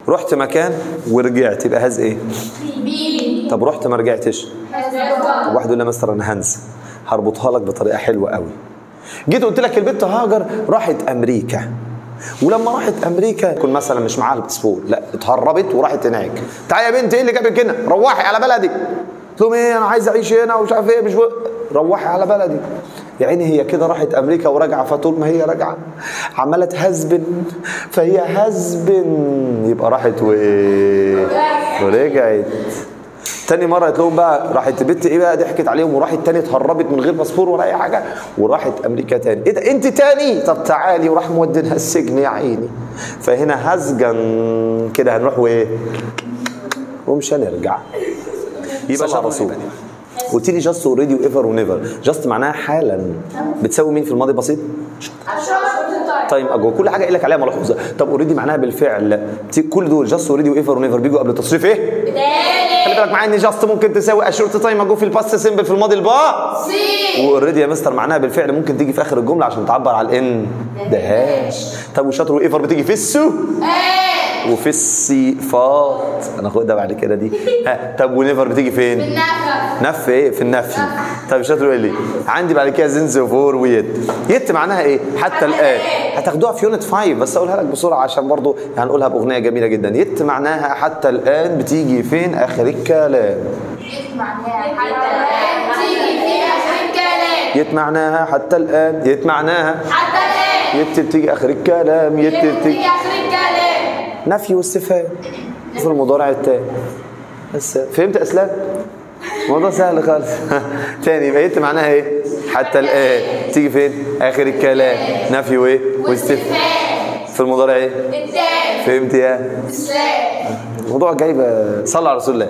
رحت مكان ورجعت يبقى هاز ايه بي طب رحت ما رجعتش هاز طب واحد يقول لي يا مستر انا هنسى هربطها لك بطريقه حلوه قوي جيت قلت لك البنت هاجر راحت امريكا ولما راحت امريكا يكون مثلا مش معاها الباسبور لا اتهربت وراحت هناك تعالي يا بنت ايه اللي جابك هنا روحي على بلدك قلت لهم ايه انا عايز اعيش هنا ومش عارف ايه مش روحي على بلدي يا عيني هي كده راحت امريكا وراجعه فطول ما هي راجعه عماله تهزبن فهي هزبن يبقى راحت و ورجعت تاني مره قلت لهم بقى راحت البت ايه بقى ضحكت عليهم وراحت تاني اتهربت من غير باسبور ولا اي حاجه وراحت امريكا تاني ايه ده انت تاني طب تعالي وراح مودينها السجن يا عيني فهنا هزجا كده هنروح وايه ومش هنرجع يبقى على الرسول قلت لي جاست اوريدي وايفر ونيفر جاست معناها حالا بتساوي مين في الماضي البسيط؟ تايم اجو كل حاجه قايل لك عليها ملحوظه طب اوريدي معناها بالفعل كل دول جاست اوريدي وايفر ونيفر بيجوا قبل تصريف ايه؟ خلي بالك معايا ان جاست ممكن تساوي اشورت تايم اجو في الباست سيمبل في الماضي البا واوريدي يا مستر معناها بالفعل ممكن تيجي في اخر الجمله عشان تعبر على الان دهاش طب والشطر وايفر بتيجي في السو وفي الصفات هناخدها بعد كده دي ها طب ونيفر بتيجي فين؟ النفخ نف ايه في النفي طب الشاطر يقول لي عندي بعد كده زنز فور ويت يت معناها ايه حتى الان هتاخدوها في يونت 5 بس اقولها لك بسرعه عشان برضو هنقولها باغنيه جميله جدا يت معناها حتى الان بتيجي فين اخر الكلام تيجي في اخر الكلام يت معناها حتى الان يت معناها حتى الان يت بتيجي اخر الكلام يت تيجي بتيجي اخر الكلام نفي واستفهام في المضارع التاني بس فهمت اسلام الموضوع سهل خالص تاني يبقى يت معناها ايه حتى الان تيجي فين اخر الكلام نفي وايه واستفهام في المضارع ايه التاني فهمت يا اسلام الموضوع جايب صلى على رسول الله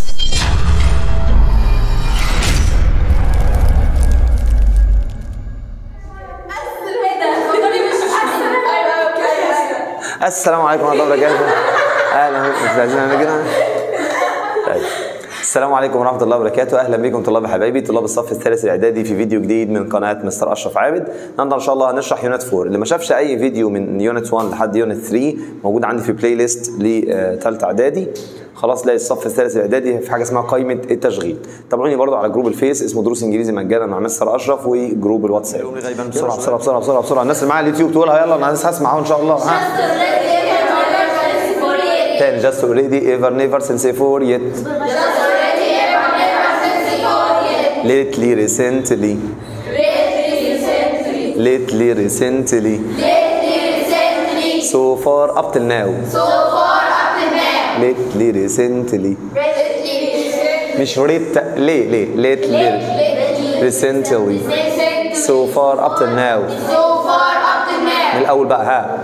السلام عليكم ورحمه الله وبركاته اهلا بكم مش عايزين نعمل كده طيب. السلام عليكم ورحمه الله وبركاته اهلا بكم طلاب حبايبي طلاب الصف الثالث الاعدادي في فيديو جديد من قناه مستر اشرف عابد النهارده ان شاء الله هنشرح يونت 4 اللي ما شافش اي فيديو من يونت 1 لحد يونت 3 موجود عندي في بلاي ليست لثالثه اعدادي خلاص لاقي الصف الثالث الاعدادي في حاجه اسمها قائمه التشغيل تابعوني برضو على جروب الفيس اسمه دروس انجليزي مجانا مع مستر اشرف وجروب الواتساب بسرعه بسرعه بسرعه بسرعه بسرعه الناس اللي معاها اليوتيوب تقولها يلا انا لسه هسمع اهو ان شاء الله ها تاني just already ever never since before yet lately recently lately recently so far up till now lately recently مش ريت ليه ليه lately recently so far up till now من الاول بقى ها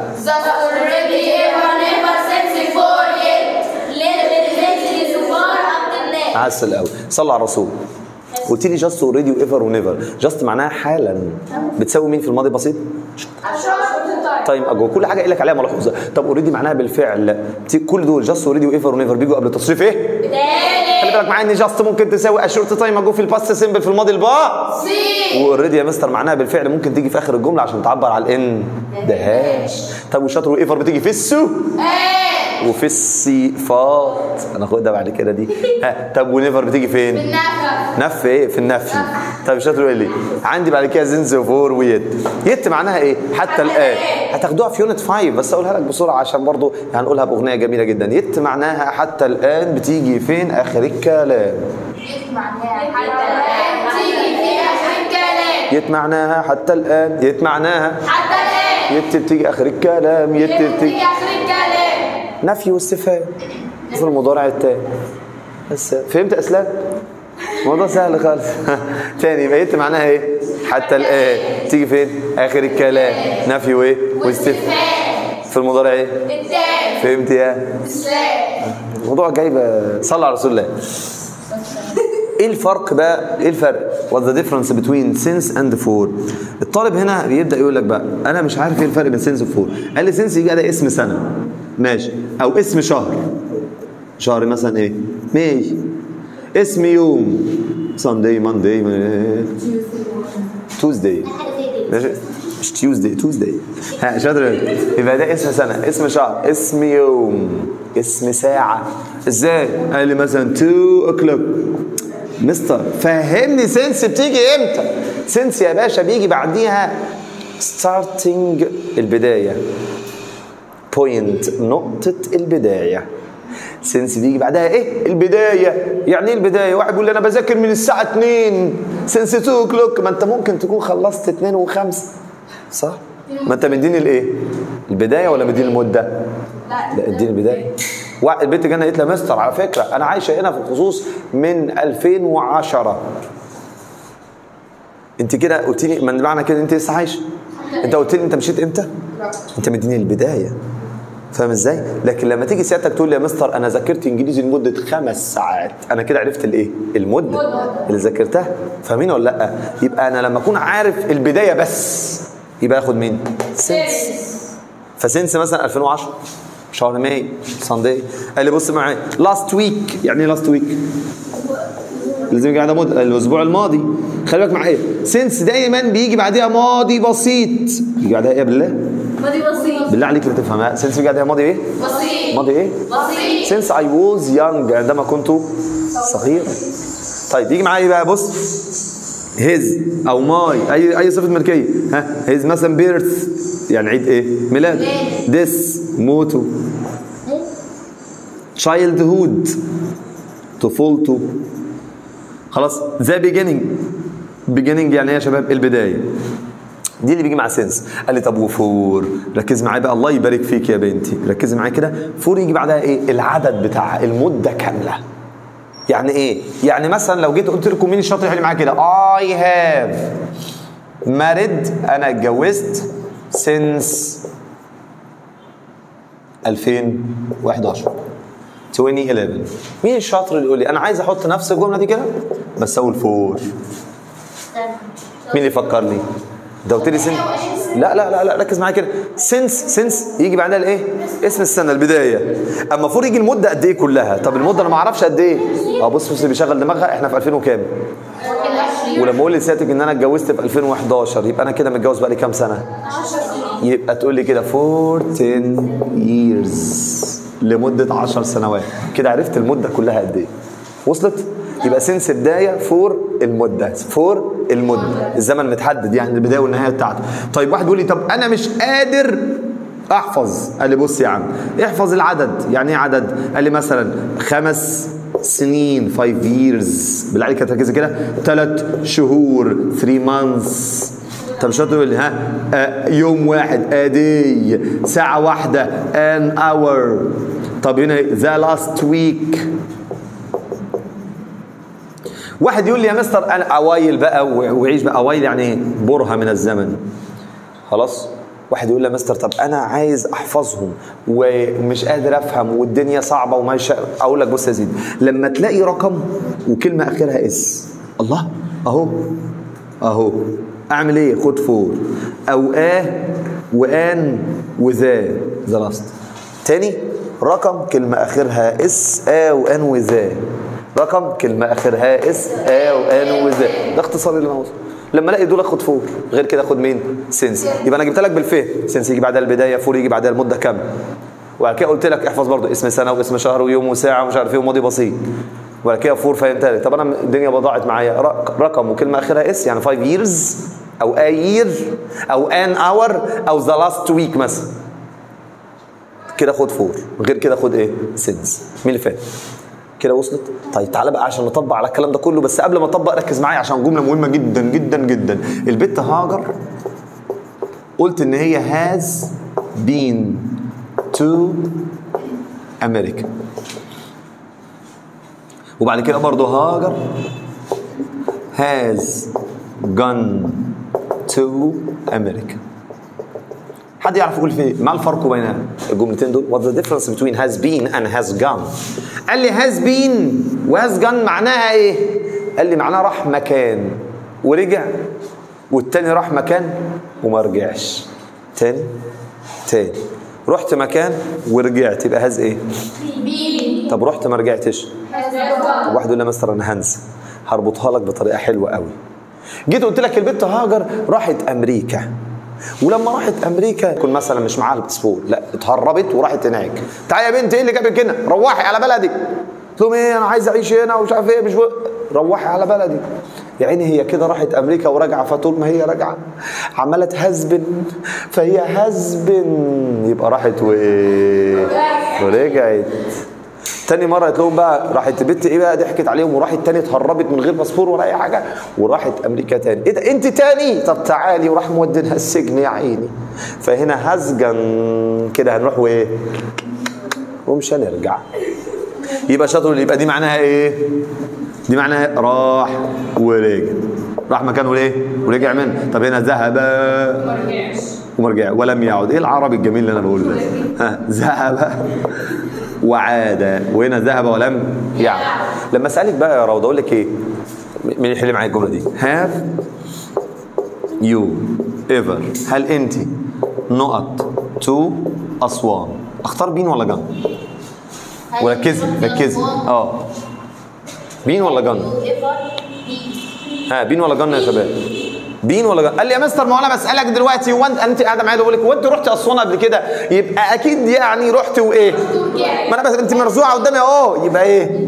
عسل قوي صلى على الرسول قلت لي جاست اوريدي وايفر ونيفر جاست معناها حالا بتساوي مين في الماضي البسيط؟ تايم اجو كل حاجه قايل لك عليها ملحوظه طب اوريدي معناها بالفعل كل دول جاست اوريدي وايفر ونيفر بيجوا قبل تصريف ايه؟ خلي بالك معايا ان جاست ممكن تساوي اشورت تايم اجو في الباست سيمبل في الماضي البا واوريدي يا مستر معناها بالفعل ممكن تيجي في اخر الجمله عشان تعبر على الان دهاش طب والشطر وايفر بتيجي في السو وفي الصفات هناخدها بعد كده دي ها طب ونيفر بتيجي فين؟ النفخ نف ايه في النفي طب الشاطر يقول لي عندي بعد كده زنز فور ويت يت معناها ايه حتى الان هتاخدوها في يونت 5 بس اقولها لك بسرعه عشان برضو هنقولها باغنيه جميله جدا يت معناها حتى الان بتيجي فين اخر الكلام تيجي في اخر الكلام يت معناها حتى الان يت معناها حتى الان يت بتيجي اخر الكلام يت تيجي بتيجي اخر الكلام نفي واستفهام في المضارع التاني بس فهمت اسلام الموضوع سهل خالص تاني يبقى يت معناها ايه حتى الان تيجي فين اخر الكلام نفي وايه واستفهام في المضارع ايه التاني فهمت يا اسلام الموضوع جايب صلى على رسول الله ايه الفرق بقى ايه الفرق what's the difference between since and for الطالب هنا بيبدا يقول لك بقى انا مش عارف ايه الفرق بين since و for قال لي since يبقى ده اسم سنه ماشي او اسم شهر شهر مثلا ايه ماشي اسم يوم Sunday Monday Tuesday ماشي مش تيوزداي توزداي ها شاطر يبقى ده اسم سنه اسم شهر اسم يوم اسم ساعه ازاي قال لي مثلا 2 o'clock مستر فهمني سنس بتيجي امتى سنس يا باشا بيجي بعديها ستارتنج البدايه بوينت نقطه البدايه سنس بيجي بعدها ايه البدايه يعني ايه البدايه واحد بيقول لي انا بذاكر من الساعه 2 سنس 2 o'clock ما انت ممكن تكون خلصت 2 و5 صح ما انت مديني الايه البدايه ولا مديني المده لا اديني البدايه واحد البنت جانا قالت لي يا مستر على فكره انا عايشه هنا في الخصوص من 2010 انت كده قلت لي من معنى كده انت لسه عايشه انت قلت لي انت مشيت امتى انت مديني البدايه فاهم ازاي لكن لما تيجي سيادتك تقول لي يا مستر انا ذاكرت انجليزي لمده خمس ساعات انا كده عرفت الايه المده اللي ذاكرتها فاهمين ولا لا يبقى انا لما اكون عارف البدايه بس يبقى اخد مين سنس فسنس مثلا 2010 شهر ماي ساندي قال لي بص معايا لاست ويك يعني ايه لاست ويك لازم يجي بعدها مد... الاسبوع الماضي خلي بالك معايا سنس دايما بيجي بعدها ماضي بسيط يجي بعدها ايه بالله ماضي بسيط بالله عليك لا تفهمها سنس بيجي بعدها ماضي ايه بسيط ماضي ايه بسيط since I was young عندما كنت صغيرا طيب يجي معايا بقى بص his او my اي اي صفه ملكيه ها his مثلا birth يعني عيد ايه ميلاد this موته childhood طفولته خلاص ذا beginning beginning يعني ايه يا شباب البدايه دي اللي بيجي مع سنس قال لي طب وفور ركز معايا بقى الله يبارك فيك يا بنتي ركز معايا كده فور يجي بعدها ايه العدد بتاعها المده كامله يعني ايه يعني مثلا لو جيت قلت لكم مين الشاطر يحل معايا كده I have married انا اتجوزت since 2011 2011 مين الشاطر اللي يقول لي انا عايز احط نفس الجمله دي كده بس اقول فور مين اللي يفكرني ده قلت لي سن لا لا لا لا ركز معايا كده سنس سنس يجي بعدها الايه اسم السنه البدايه اما المفروض يجي المده قد ايه كلها طب المده انا ما اعرفش قد ايه اه بص بص اللي بيشغل دماغها احنا في 2000 وكام ولما اقول لسيادتك ان انا اتجوزت في 2011 يبقى انا كده متجوز بقالي كام سنه يبقى تقول لي كده 14 years لمده 10 سنوات كده عرفت المده كلها قد ايه وصلت يبقى سنس بدايه فور المده فور المده الزمن متحدد يعني البدايه والنهايه بتاعته طيب واحد يقول لي طب انا مش قادر احفظ قال لي بص يا عم احفظ العدد يعني ايه عدد قال لي مثلا خمس سنين 5 years بالله عليك تركز كده ثلاث شهور 3 months طب مش هتقول لي ها آه يوم واحد ادي ساعة واحدة an hour طب هنا the last week واحد يقول لي يا مستر انا اوايل بقى وعيش بقى اوايل يعني ايه برهه من الزمن خلاص واحد يقول لي يا مستر طب انا عايز احفظهم ومش قادر افهم والدنيا صعبه ومش اقول لك بص يا سيدي لما تلاقي رقم وكلمه اخرها اس الله اهو اهو اعمل ايه خد فور او اه وان وذا ذا لاست تاني رقم كلمه اخرها اس ا وان وذا رقم كلمة آخرها اس آ وآن وذا ده اختصار اللي موجود لما الاقي دول اخد فور غير كده اخد مين؟ سنس يبقى انا جبت لك بالفهم سنس يجي بعدها البدايه فور يجي بعدها المده كامله وبعد كده قلت لك احفظ برضو اسم سنه واسم شهر ويوم وساعه ومش عارف ايه وماضي بسيط وبعد كده فور فهمتها لك طب انا الدنيا ضاعت معايا رقم وكلمه اخرها اس يعني 5 years او a year او an hour او the last week مثلا كده خد فور غير كده خد ايه؟ سنس مين اللي فاهم؟ كده وصلت طيب تعالى بقى عشان نطبق على الكلام ده كله بس قبل ما اطبق ركز معايا عشان جمله مهمه جدا جدا جدا البت هاجر قلت ان هي هاز بين تو امريكا وبعد كده برضه هاجر هاز gone تو امريكا حد يعرف يقول في ما الفرق بين الجملتين دول what's the difference between has been and has gone قال لي has been و has gone معناها ايه قال لي معناها راح مكان ورجع والتاني راح مكان وما رجعش تاني تاني رحت مكان ورجعت يبقى هاز ايه بي طب رحت ما رجعتش طب واحد يقول لي مستر انا هنسى هربطها لك بطريقه حلوه قوي جيت قلت لك البنت هاجر راحت امريكا ولما راحت امريكا يكون مثلا مش معاها الباسبور لا اتهربت وراحت هناك تعالي يا بنتي ايه اللي جابك هنا روحي على بلدك قلت لهم ايه انا عايز اعيش هنا ومش عارف ايه مش روحي على بلدي يا عيني هي كده راحت امريكا وراجعه فطول ما هي راجعه عماله تهزبن فهي هزبن يبقى راحت وايه ورجعت تاني مره قالت لهم بقى راحت بنت ايه بقى ضحكت عليهم وراحت تاني اتهربت من غير باسبور ولا اي حاجه وراحت امريكا تاني ايه ده انت تاني طب تعالي وراح مودينها السجن يا عيني فهنا هزجا كده هنروح وايه ومش هنرجع يبقى شاطر يبقى دي معناها ايه دي معناها راح ورجع راح مكانه ليه ورجع من طب هنا ذهب ما رجعش وما رجع ولم يعد ايه العربي الجميل اللي انا بقوله ده ها ذهب وعاد وهنا ذهب ولم يعد لما اسالك بقى يا روضه اقول لك ايه مين يحل معايا الجمله دي have you ever هل انت نقط تو اسوان اختار بين ولا جن وركزي ركزي اه بين ولا جن ها بين ولا جن يا شباب بين ولا جن قال لي يا مستر ما هو انا بسالك دلوقتي هو انت انت قاعده معايا بقول لك هو انت رحت اسوان قبل كده يبقى اكيد يعني رحت وايه ما انا بس انت مرزوعه قدامي اهو يبقى ايه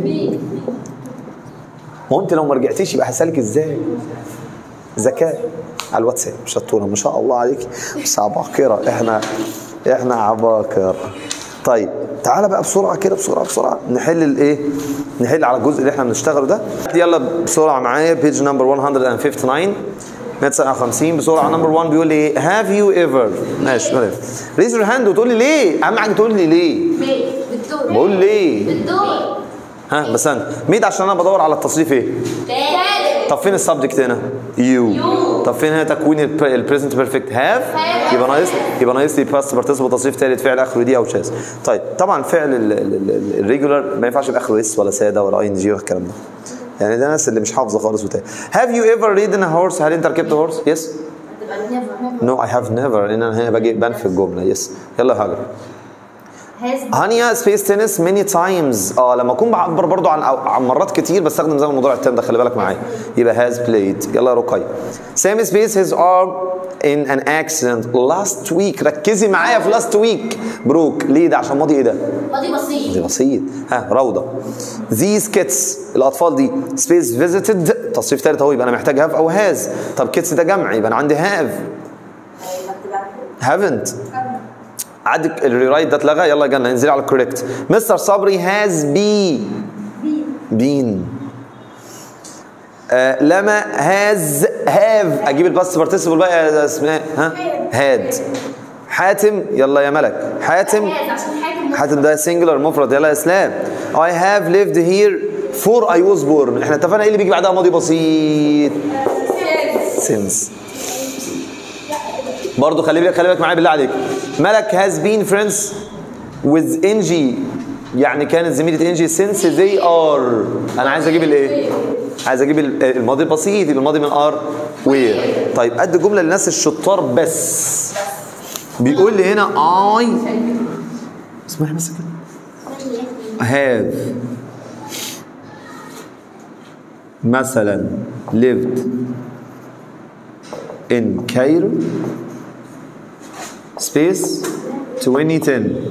هو انت لو ما رجعتيش يبقى هسالك ازاي ذكاء على الواتساب شطوره ما شاء الله عليك بس عباقره احنا احنا عباقره طيب تعالى بقى بسرعه كده بسرعه بسرعه نحل الايه نحل على الجزء اللي احنا بنشتغله ده يلا بسرعه معايا بيج نمبر 159 159 بسرعه نمبر 1 بيقول لي ايه هاف يو ايفر ماشي ريز يور هاند وتقول لي ليه اهم حاجه تقول لي ليه بالدور بقول ليه بالدور ها بس انت ميد عشان انا بدور على التصريف ايه تالت طب فين السبجكت هنا؟ يو طب فين هنا تكوين البريزنت بيرفكت هاف يبقى ناقص يبقى ناقص لي باست بارتيسيبل تصريف ثالث فعل اخره دي او شاذ طيب طبعا فعل الريجولار ما ينفعش يبقى اخره اس ولا ساده ولا اي ان جي ولا الكلام ده يعني ده ناس اللي مش حافظه خالص وتاني هاف يو ايفر ريدن ا هورس هل انت ركبت هورس؟ يس هتبقى never نو اي هاف نيفر ان انا هنا باجي بنفي الجمله يس يلا يا هاجر has هانيا سبيس تنس ماني تايمز اه لما اكون بعبر برضو عن عن مرات كتير بستخدم زي الموضوع التام ده خلي بالك معايا يبقى هاز بلايد يلا يا رقي سامي سبيس هيز ارم in an accident last week ركزي معايا في last week بروك ليه ده عشان ماضي ايه ده؟ ماضي بسيط دي بسيط ها روضه these kids الاطفال دي سبيس visited تصريف ثالث اهو يبقى انا محتاج هاف او هاز طب كيدز ده جمع يبقى انا عندي هاف haven't عندك الريرايت ده اتلغى يلا يا جنة انزلي على الكوريكت مستر صبري هاز بي بين آه لما هاز هاف اجيب الباست بارتيسيبل بقى يا اسماء ها هاد حاتم يلا يا ملك حاتم has عشان حاجه حاتم ده سنجلر مفرد يلا يا اسلام I have lived here for I was born احنا اتفقنا ايه اللي بيجي بعدها ماضي بسيط since برضه خلي بالك خلي بالك معايا بالله عليك ملك has been friends with انجي يعني كانت زميلة انجي since they are انا عايز اجيب الايه؟ عايز اجيب ال- الماضي البسيط الماضي من ار وير طيب قد جمله للناس الشطار بس بيقول لي هنا I اسمعي بس كده have مثلا lived in Cairo space 2010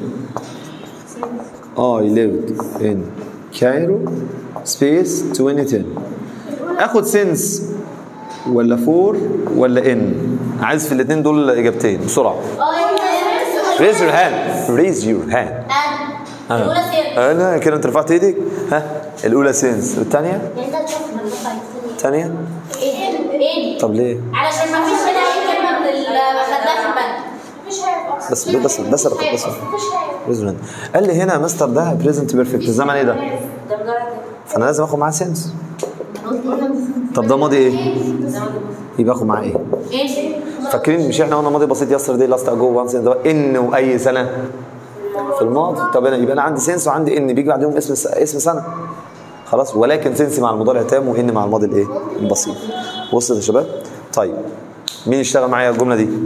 I lived in Cairo space 2010 اخد since ولا for ولا in عايز في الاثنين دول اجابتين بسرعه raise your hand raise your hand انا الاولى سير انا كده انت رفعت ايدك ها الاولى سينس والثانيه يعني ده تشوف الثانيه ايه طب ليه علشان ما فيش هنا اي كلمه من اللي خدناها في البنك مفيش حاجه اصلا بس بس بس بس بس مفيش حاجه raise your hand. قال لي هنا يا مستر ده بريزنت بيرفكت الزمن ايه ده ده مجرد فانا لازم اخد معاه سينس طب ده ماضي ايه يبقى اخد معاه ايه ايه فاكرين مش احنا قلنا ماضي بسيط يستر دي لاست اجو وانس ان واي سنه في الماضي طب انا يبقى انا عندي سنس وعندي ان بيجي بعدهم اسم س- اسم سنه خلاص ولكن سنس مع المضارع تام وان مع الماضي الايه البسيط وصلت يا شباب طيب مين يشتغل معايا الجمله دي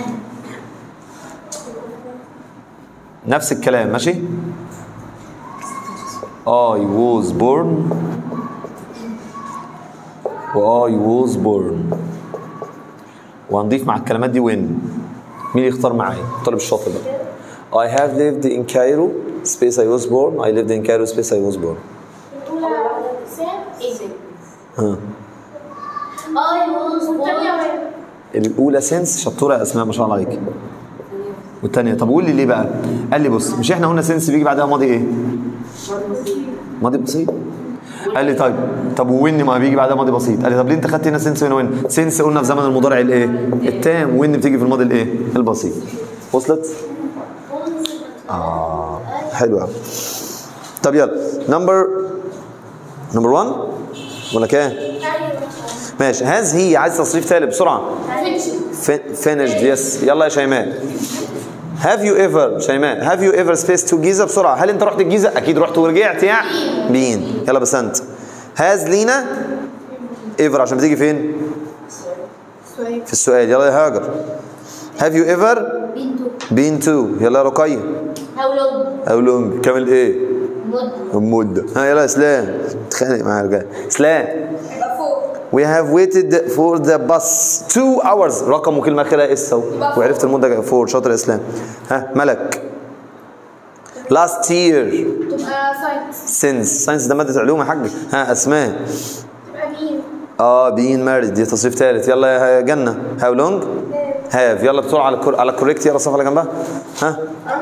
نفس الكلام ماشي I was born و I was born وهنضيف مع الكلمات دي وين مين يختار معايا الطالب الشاطر بقى I have lived in Cairo space I was born I lived in Cairo space I was born ها I was born الاولى سنس شطوره يا اسماء ما شاء الله عليك والثانيه طب قول لي ليه بقى قال لي بص مش احنا قلنا سنس بيجي بعدها ماضي ايه ماضي بسيط قال لي طيب طب وين ما بيجي بعدها ماضي بسيط قال لي طب ليه انت خدت هنا سنس وين وين سنس قلنا في زمن المضارع الايه التام وين بتيجي في الماضي الايه البسيط وصلت اه حلو قوي طب يلا نمبر نمبر 1 ولا كام ماشي هاز هي عايز تصريف ثالث بسرعه finished يس يلا يا شيماء have you ever شيماء have you ever spaced to جيزة بسرعة هل انت رحت الجيزة اكيد رحت ورجعت يا بين يلا بس انت has لينا ever عشان بتيجي فين في السؤال يلا يا هاجر have you ever been to been to يلا يا رقية how long how long كامل ايه مدة مدة ها يلا يا اسلام اتخانق مع الرجال اسلام We have waited for the bus two hours رقم وكلمة أخيرا اس اهو وعرفت المدة فور شاطر يا اسلام ها ملك last year تبقى science since science ده مادة علوم يا حاج ها أسماء تبقى بين اه being married دي تصريف ثالث يلا يا جنة how long have يلا بسرعة على الكور على correct يلا الصفحة اللي جنبها ها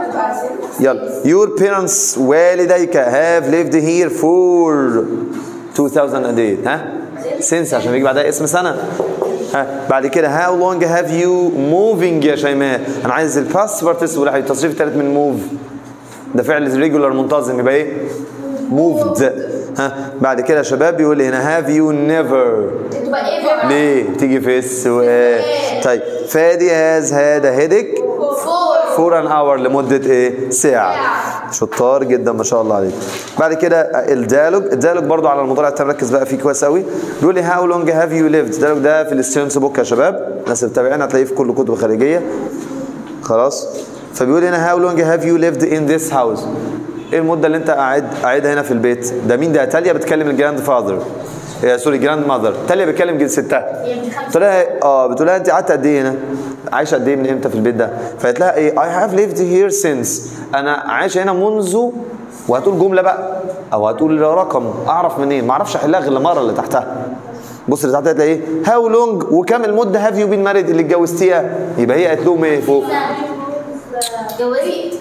يلا your parents والديك have lived here for 2008 ها since عشان بيجي بعدها اسم سنة ها بعد كده how long have you moving يا شيماء انا عايز الباست participle التصريف الثالث من move ده فعل ريجولار منتظم يبقى ايه moved ها بعد كده يا شباب بيقول لي هنا have you never تبقى ever ليه بتيجي في السؤال طيب فادي هاز هاد هيدك four فور ان اور لمده ايه ساعه شطار جدا ما شاء الله عليك بعد كده الديالوج الديالوج برضو على المضارع التام ركز بقى فيه كويس قوي بيقول لي هاو لونج هاف يو ليفد الديالوج ده في الستودنتس بوك يا شباب الناس اللي متابعين هتلاقيه في كل كتب خارجيه خلاص فبيقول هنا هاو لونج هاف يو ليفد ان ذيس هاوس ايه المده اللي انت قاعد قاعدها هنا في البيت ده مين ده تاليا بتكلم الجراند فاذر يا سوري جراند ماذر تاليا بتكلم جد ستها بتقول لها اه بتقول لها انت قعدت قد ايه هنا عايشه قد ايه من امتى في البيت ده فقالت لها ايه I have lived here since انا عايشه هنا منذ وهتقول جمله بقى او هتقول رقم اعرف منين ما اعرفش احلها غير المره اللي تحتها بص اللي تحتها تلاقي ايه هاو لونج وكم المده هاف يو بين ماريد اللي اتجوزتيها يبقى هي قالت لهم ايه فوق جوزيت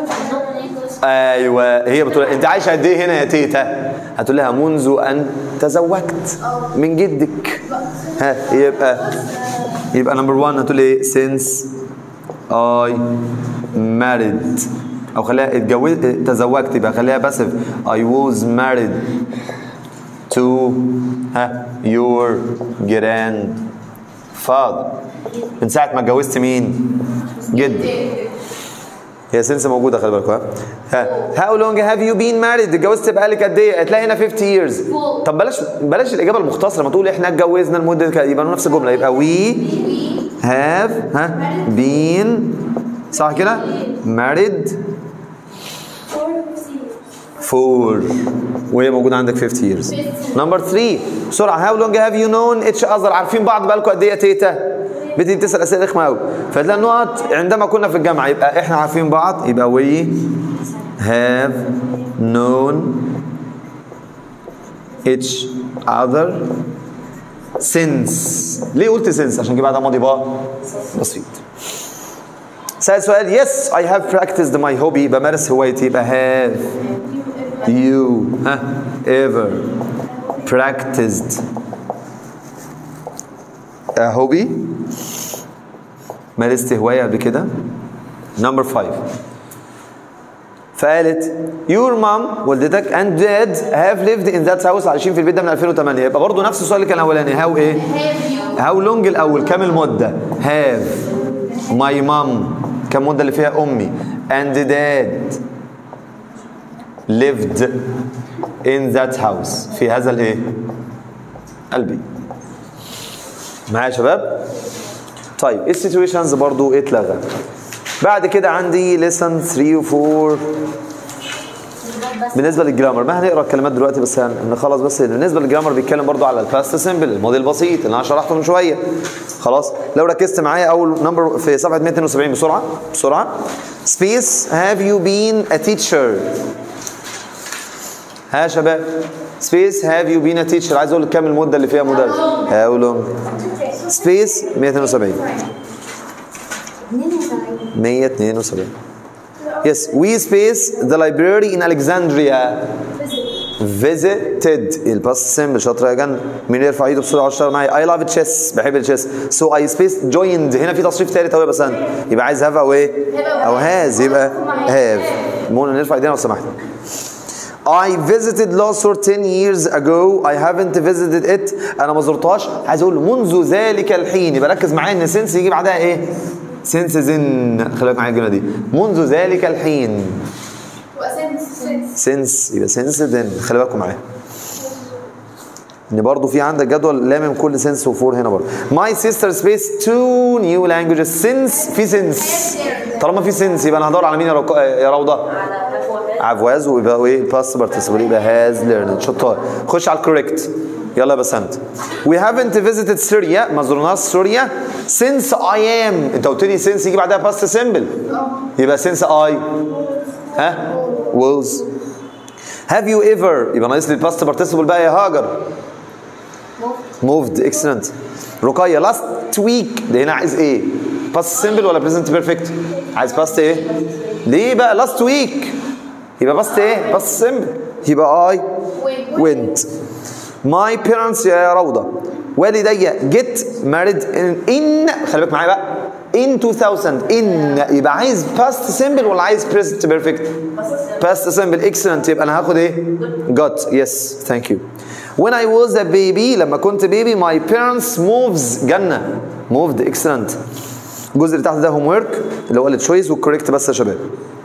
ايوه هي بتقول انت عايشه قد ايه هنا يا تيتا هتقول لها منذ ان تزوجت من جدك ها يبقى يبقى نمبر 1 هتقول ايه since I married او خليها اتجوزت تزوجت يبقى خليها باسف I was married to ها your grandfather من ساعة ما اتجوزت مين؟ جدي هي سنس موجوده خلي بالكم ها هاو لونج هاف يو بين ماريد اتجوزت بقالك قد ايه؟ هتلاقي هنا 50 years طب بلاش بلاش الاجابه المختصره ما تقول احنا اتجوزنا لمده كده يبقى نفس الجمله يبقى وي هاف ها بين صح كده؟ ماريد فور وهي موجوده عندك 50 years نمبر 3 بسرعه هاو لونج هاف يو نون اتش اذر عارفين بعض بقالكم قد ايه يا تيتا؟ بدي تسال اسئله رخمه قوي فتلاقي النقط عندما كنا في الجامعه يبقى احنا عارفين بعض يبقى وي هاف نون اتش اذر سينس ليه قلت سينس عشان جه بعدها ماضي بقى بسيط سأل سؤال يس اي هاف براكتسد ماي هوبي بمارس هوايتي يبقى هاف يو ها ايفر براكتسد هوبي مارست هوايه قبل كده نمبر 5 فقالت يور مام والدتك اند داد هاف ليفد ان ذات هاوس عايشين في البيت ده من 2008 يبقى برضه نفس السؤال اللي كان الاولاني هاو ايه؟ هاو لونج الاول كام المده؟ هاف ماي مام كم مده اللي فيها امي اند داد lived in that house في هذا الايه؟ البيت معايا يا شباب؟ طيب السيتويشنز برضو اتلغى بعد كده عندي lesson 3 و 4 بس بالنسبه للجرامر ما هنقرا الكلمات دلوقتي بس هن- نخلص بس بالنسبه للجرامر بيتكلم برضو على الباست سيمبل الماضي البسيط اللي انا شرحته من شويه خلاص لو ركزت معايا اول نمبر في صفحه 272 بسرعه بسرعه سبيس هاف يو بين ا تيتشر ها يا شباب سبيس هاف يو بين ا تيتشر عايز اقول لك كام المده اللي فيها مدرس هاو لونج سبيس 272 172 Yes, we space the library in Alexandria visited الباست سيمبل شاطر يا جنة مين يرفع ايده بسرعه واشتغل معايا I love chess بحب التشيس so I spaced joined هنا في تصريف ثالث اهو يا بسنت يبقى عايز have او ايه او has يبقى have منى نرفع ايدينا لو سمحت I visited Luxor 10 years ago I haven't visited it انا ما زرتهاش عايز اقول منذ ذلك الحين يبقى ركز معايا ان سنس يجي بعدها ايه سنس زن خلي بالك معايا الجمله دي منذ ذلك الحين سنس يبقى سنس ذن خلي بالكم معايا ان برضو في عندك جدول لامم كل سنس وفور هنا برضو my sister space two new languages since في سنس طالما في سنس يبقى انا هدور على مين يا رك- يا روضه عفواز ويبقى ايه باست بارتيسيبل يبقى هاز ليرند شطار خش على الكوريكت يلا يا بسنت we haven't visited Syria ما زرناش سوريا since I am انت قلت لي since يجي بعدها باست سيمبل يبقى since I ها was have you ever يبقى ناقص لي الباست بارتيسيبل بقى يا هاجر moved excellent رقية last week ده هنا عايز ايه past simple ولا present perfect عايز past ايه ليه بقى last week يبقى past ايه past simple يبقى I went my parents يا روضة والدي get married in, in خلي بالك معايا بقى in 2000 in يبقى عايز past simple ولا عايز present perfect past simple excellent يبقى انا هاخد ايه got yes thank you when I was a baby لما كنت بيبي my parents moves جنة moved excellent الجزء اللي تحت ده هوم ورك اللي هو التشويس والكوريكت بس يا شباب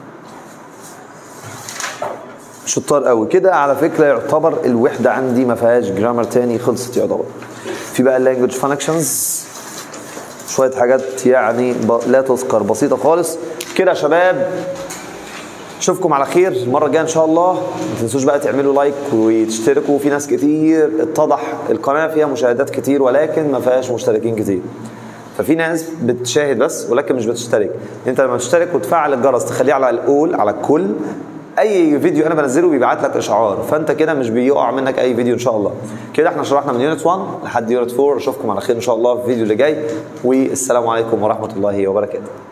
شطار قوي كده على فكره يعتبر الوحده عندي ما فيهاش جرامر تاني خلصت يعتبر في بقى اللانجوج فانكشنز شويه حاجات يعني ب... لا تذكر بسيطه خالص كده يا شباب اشوفكم على خير المره الجايه ان شاء الله ما تنسوش بقى تعملوا لايك وتشتركوا في ناس كتير اتضح القناه فيها مشاهدات كتير ولكن ما فيهاش مشتركين كتير ففي ناس بتشاهد بس ولكن مش بتشترك انت لما تشترك وتفعل الجرس تخليه على الاول على الكل اي فيديو انا بنزله بيبعت لك اشعار فانت كده مش بيقع منك اي فيديو ان شاء الله كده احنا شرحنا من يونت 1 لحد يونت 4 اشوفكم على خير ان شاء الله في الفيديو اللي جاي والسلام عليكم ورحمه الله وبركاته